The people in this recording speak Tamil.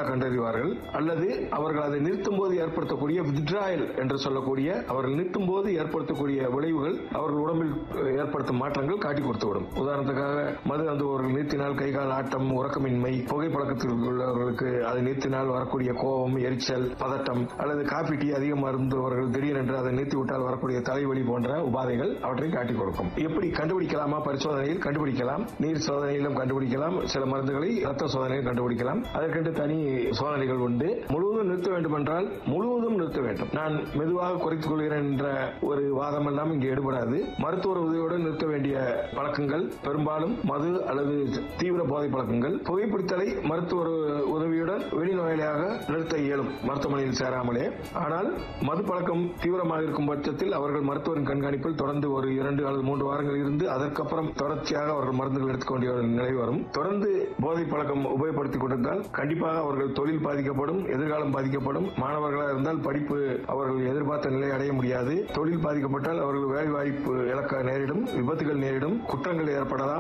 முறையாக கண்டறிவார்கள் அல்லது அவர்கள் அதை நிறுத்தும் போது ஏற்படுத்தக்கூடிய வித்ராயல் என்று சொல்லக்கூடிய அவர்கள் நிறுத்தும் போது ஏற்படுத்தக்கூடிய விளைவுகள் அவர்கள் உடம்பில் ஏற்படுத்தும் மாற்றங்கள் காட்டி கொடுத்துவிடும் உதாரணத்துக்காக மது அருந்துபவர்கள் நிறுத்தினால் கை கால் ஆட்டம் உறக்கமின்மை புகைப்பழக்கத்தில் உள்ளவர்களுக்கு அதை நிறுத்தினால் வரக்கூடிய கோபம் எரிச்சல் பதட்டம் அல்லது காபி டீ அதிகம் அருந்துபவர்கள் திடீரென்று அதை நிறுத்தி விட்டால் வரக்கூடிய தலைவலி போன்ற உபாதைகள் அவற்றை காட்டிக் கொடுக்கும் எப்படி கண்டுபிடிக்கலாமா பரிசோதனையில் கண்டுபிடிக்கலாம் நீர் சோதனையிலும் கண்டுபிடிக்கலாம் சில மருந்துகளை ரத்த சோதனையில் கண்டுபிடிக்கலாம் அதற்கென்று தனி சோதனைகள் உண்டு முழுவதும் நிறுத்த வேண்டும் என்றால் முழுவதும் நிறுத்த வேண்டும் நான் மெதுவாக குறைத்துக் கொள்கிறேன் என்ற ஒரு வாதம் எல்லாம் இங்கு எடுபடாது மருத்துவர் உதவியுடன் நிறுத்த வேண்டிய பழக்கங்கள் பெரும்பாலும் மது அல்லது தீவிர போதை பழக்கங்கள் புகைப்பிடித்தலை மருத்துவர் உதவியுடன் வெளிநோயாளியாக நிறுத்த இயலும் மருத்துவமனையில் சேராமலே ஆனால் மது பழக்கம் தீவிரமாக இருக்கும் பட்சத்தில் அவர்கள் மருத்துவரின் கண்காணிப்பில் தொடர்ந்து ஒரு இரண்டு அல்லது மூன்று வாரங்கள் இருந்து அதற்கப்புறம் தொடர்ச்சியாக அவர்கள் மருந்துகள் எடுத்துக்க வேண்டிய ஒரு நிலை வரும் தொடர்ந்து போதை பழக்கம் உபயோகப்படுத்திக் கொண்டிருந்தால் கண்டிப்பாக அவர்கள் தொழில் பாதிக்கப்படும் எதிர்காலம் பாதிக்கப்படும் மாணவர்களாக இருந்தால் படிப்பு அவர்கள் எதிர்பார்த்த நிலை அடைய முடியாது தொழில் பாதிக்கப்பட்டால் அவர்கள் வேலை வாய்ப்பு இழக்க நேரிடும் விபத்துகள் நேரிடும் குற்றங்கள் ஏற்படலாம்